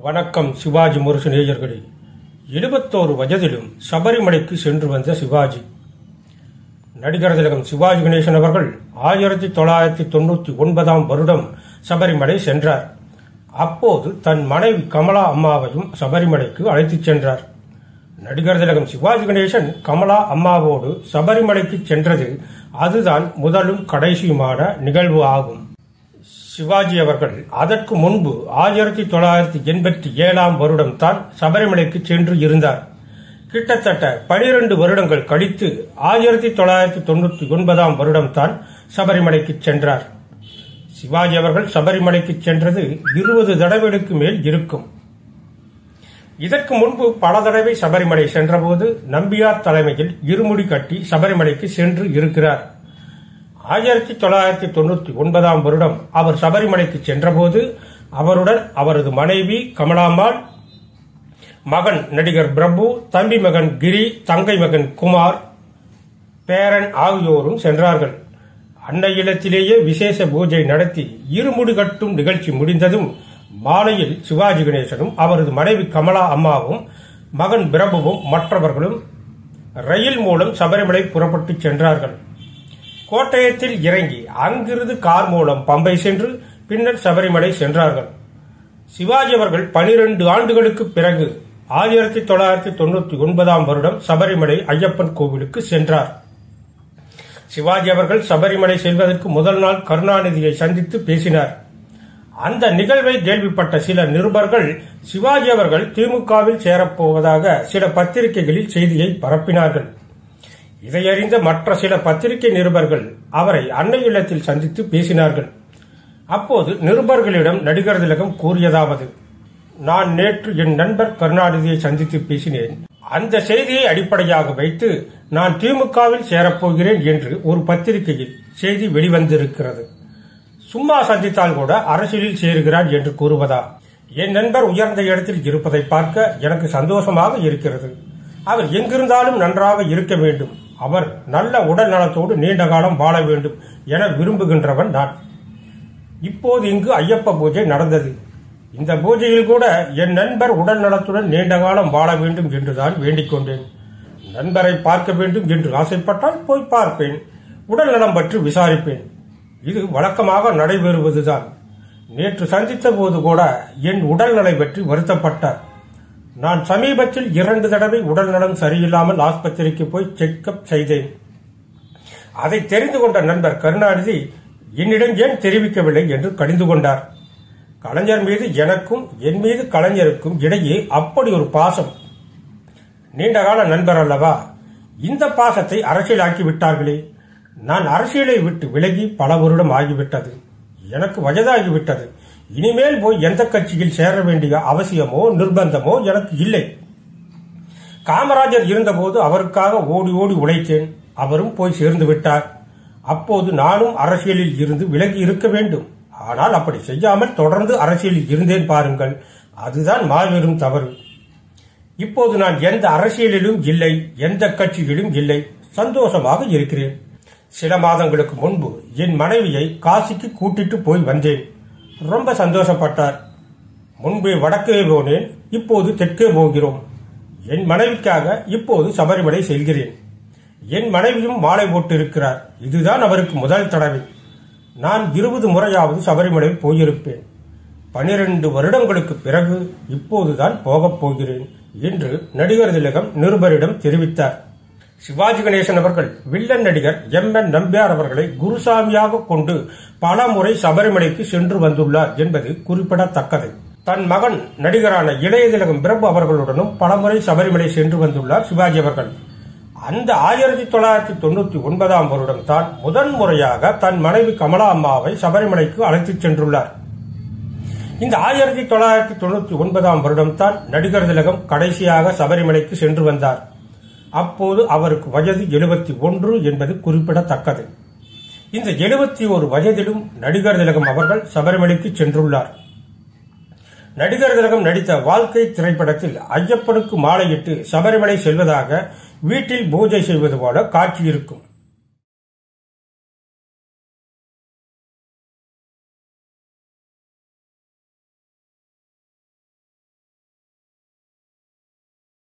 வணக்கம் சிவாஜி முரசு நேயர்களே எழுபத்தோரு வயதிலும் சபரிமலைக்கு சென்று வந்த சிவாஜி நடிகர் திலகம் சிவாஜி கணேசன் அவர்கள் ஆயிரத்தி தொள்ளாயிரத்தி தொண்ணூத்தி ஒன்பதாம் வருடம் சபரிமலை சென்றார் அப்போது தன் மனைவி கமலா அம்மாவையும் சபரிமலைக்கு அழைத்துச் சென்றார் நடிகர் திலகம் சிவாஜி கணேசன் கமலா அம்மாவோடு சபரிமலைக்கு சென்றது அதுதான் முதலும் கடைசியுமான நிகழ்வு ஆகும் சிவாஜி அவர்கள் அதற்கு முன்பு ஆயிரத்தி தொள்ளாயிரத்தி எண்பத்தி ஏழாம் வருடம் தான் சபரிமலைக்கு சென்று இருந்தார் கிட்டத்தட்ட பனிரெண்டு வருடங்கள் கழித்து ஆயிரத்தி தொள்ளாயிரத்தி தொண்ணூத்தி ஒன்பதாம் வருடம் தான் சபரிமலைக்கு சென்றார் சிவாஜி அவர்கள் சபரிமலைக்கு சென்றது இருபது தடவைகளுக்கு மேல் இருக்கும் இதற்கு முன்பு பல தடவை சபரிமலை சென்றபோது நம்பியார் தலைமையில் இருமுடி கட்டி சபரிமலைக்கு சென்று இருக்கிறார் ஆயிரத்தி தொள்ளாயிரத்தி தொண்ணூத்தி ஒன்பதாம் வருடம் அவர் சபரிமலைக்கு சென்றபோது அவருடன் அவரது மனைவி கமலாம்மாள் மகன் நடிகர் பிரபு தம்பி மகன் கிரி தங்கை மகன் குமார் பேரன் ஆகியோரும் சென்றார்கள் அன்னை இல்லத்திலேயே விசேஷ பூஜை நடத்தி இருமுடி கட்டும் நிகழ்ச்சி முடிந்ததும் மாலையில் சிவாஜி கணேசனும் அவரது மனைவி கமலா அம்மாவும் மகன் பிரபுவும் மற்றவர்களும் ரயில் மூலம் சபரிமலை புறப்பட்டு சென்றார்கள் கோட்டயத்தில் இறங்கி அங்கிருந்து கார் மூலம் பம்பை சென்று பின்னர் சபரிமலை சென்றார்கள் சிவாஜி அவர்கள் பனிரெண்டு ஆண்டுகளுக்கு பிறகு ஆயிரத்தி தொள்ளாயிரத்தி தொண்ணூத்தி ஒன்பதாம் வருடம் சபரிமலை ஐயப்பன் கோவிலுக்கு சென்றார் சிவாஜி அவர்கள் சபரிமலை செல்வதற்கு முதல் நாள் கருணாநிதியை சந்தித்து பேசினார் அந்த நிகழ்வை கேள்விப்பட்ட சில நிருபர்கள் சிவாஜி அவர்கள் திமுகவில் சேரப்போவதாக சில பத்திரிகைகளில் செய்தியை பரப்பினார்கள் இதையறிந்த மற்ற சில பத்திரிகை நிருபர்கள் அவரை அன்னை இல்லத்தில் சந்தித்து பேசினார்கள் அப்போது நிருபர்களிடம் நடிகர் திலகம் கூறியதாவது நான் நேற்று என் நண்பர் கருணாநிதியை சந்தித்து பேசினேன் அந்த செய்தியை அடிப்படையாக வைத்து நான் திமுகவில் சேரப்போகிறேன் என்று ஒரு பத்திரிகையில் செய்தி வெளிவந்திருக்கிறது சும்மா சந்தித்தால் கூட அரசியலில் சேருகிறார் என்று கூறுவதா என் நண்பர் உயர்ந்த இடத்தில் இருப்பதை பார்க்க எனக்கு சந்தோஷமாக இருக்கிறது அவர் எங்கிருந்தாலும் நன்றாக இருக்க வேண்டும் அவர் நல்ல உடல் நலத்தோடு நீண்ட காலம் வாழ வேண்டும் என விரும்புகின்றவன் நான் இப்போது இங்கு ஐயப்ப பூஜை நடந்தது இந்த பூஜையில் கூட என் நண்பர் உடல் நலத்துடன் நீண்ட காலம் வாழ வேண்டும் என்றுதான் வேண்டிக் கொண்டேன் நண்பரை பார்க்க வேண்டும் என்று ஆசைப்பட்டால் போய் பார்ப்பேன் உடல் நலம் பற்றி விசாரிப்பேன் இது வழக்கமாக நடைபெறுவதுதான் நேற்று சந்தித்த போது கூட என் உடல்நலை பற்றி வருத்தப்பட்டார் நான் சமீபத்தில் இரண்டு தடவை உடல் நலம் சரியில்லாமல் ஆஸ்பத்திரிக்கு போய் செக்அப் செய்தேன் அதை தெரிந்து கொண்ட நண்பர் கருணாநிதி என்னிடம் ஏன் தெரிவிக்கவில்லை என்று கடிந்து கொண்டார் கலைஞர் மீது எனக்கும் என் மீது கலைஞருக்கும் இடையே அப்படி ஒரு பாசம் நீண்டகால நண்பர் அல்லவா இந்த பாசத்தை அரசியலாக்கி விட்டார்களே நான் அரசியலை விட்டு விலகி பல வருடம் ஆகிவிட்டது எனக்கு வயதாகிவிட்டது இனிமேல் போய் எந்த கட்சியில் சேர வேண்டிய அவசியமோ நிர்பந்தமோ எனக்கு இல்லை காமராஜர் இருந்தபோது அவருக்காக ஓடி ஓடி உழைத்தேன் அவரும் போய் சேர்ந்து விட்டார் அப்போது நானும் அரசியலில் இருந்து விலகி இருக்க வேண்டும் ஆனால் அப்படி செய்யாமல் தொடர்ந்து அரசியலில் இருந்தேன் பாருங்கள் அதுதான் மாபெரும் தவறு இப்போது நான் எந்த அரசியலிலும் இல்லை எந்த கட்சியிலும் இல்லை சந்தோஷமாக இருக்கிறேன் சில மாதங்களுக்கு முன்பு என் மனைவியை காசிக்கு கூட்டிட்டு போய் வந்தேன் ரொம்ப சந்தோஷப்பட்டார் முன்பே வடக்கே போனேன் இப்போது தெற்கே போகிறோம் என் மனைவிக்காக இப்போது சபரிமலை செல்கிறேன் என் மனைவியும் மாலை போட்டிருக்கிறார் இதுதான் அவருக்கு முதல் தடவை நான் இருபது முறையாவது சபரிமலை போயிருப்பேன் பனிரெண்டு வருடங்களுக்கு பிறகு இப்போதுதான் போகப் போகிறேன் என்று நடிகர் திலகம் நிருபரிடம் தெரிவித்தார் சிவாஜி கணேசன் அவர்கள் வில்லன் நடிகர் எம் என் நம்பியார் அவர்களை குருசாமியாக கொண்டு பல முறை சபரிமலைக்கு சென்று வந்துள்ளார் என்பது குறிப்பிடத்தக்கது தன் மகன் நடிகரான இளைய திலகம் பிரபு அவர்களுடனும் பலமுறை சபரிமலை சென்று வந்துள்ளார் சிவாஜி அவர்கள் அந்த ஆயிரத்தி தொள்ளாயிரத்தி தொண்ணூத்தி ஒன்பதாம் வருடம் தான் முதன் முறையாக தன் மனைவி கமலா அம்மாவை சபரிமலைக்கு அழைத்துச் சென்றுள்ளார் இந்த ஆயிரத்தி தொள்ளாயிரத்தி தொண்ணூத்தி ஒன்பதாம் வருடம் தான் நடிகர் திலகம் கடைசியாக சபரிமலைக்கு சென்று வந்தார் அப்போது அவருக்கு வயது எழுபத்தி ஒன்று என்பது குறிப்பிடத்தக்கது இந்த எழுபத்தி ஒரு வயதிலும் நடிகர் திலகம் அவர்கள் சபரிமலைக்கு சென்றுள்ளார் நடிகர் திலகம் நடித்த வாழ்க்கை திரைப்படத்தில் ஐயப்பனுக்கு மாலையிட்டு சபரிமலை செல்வதாக வீட்டில் பூஜை செய்வது போல காட்சி இருக்கும்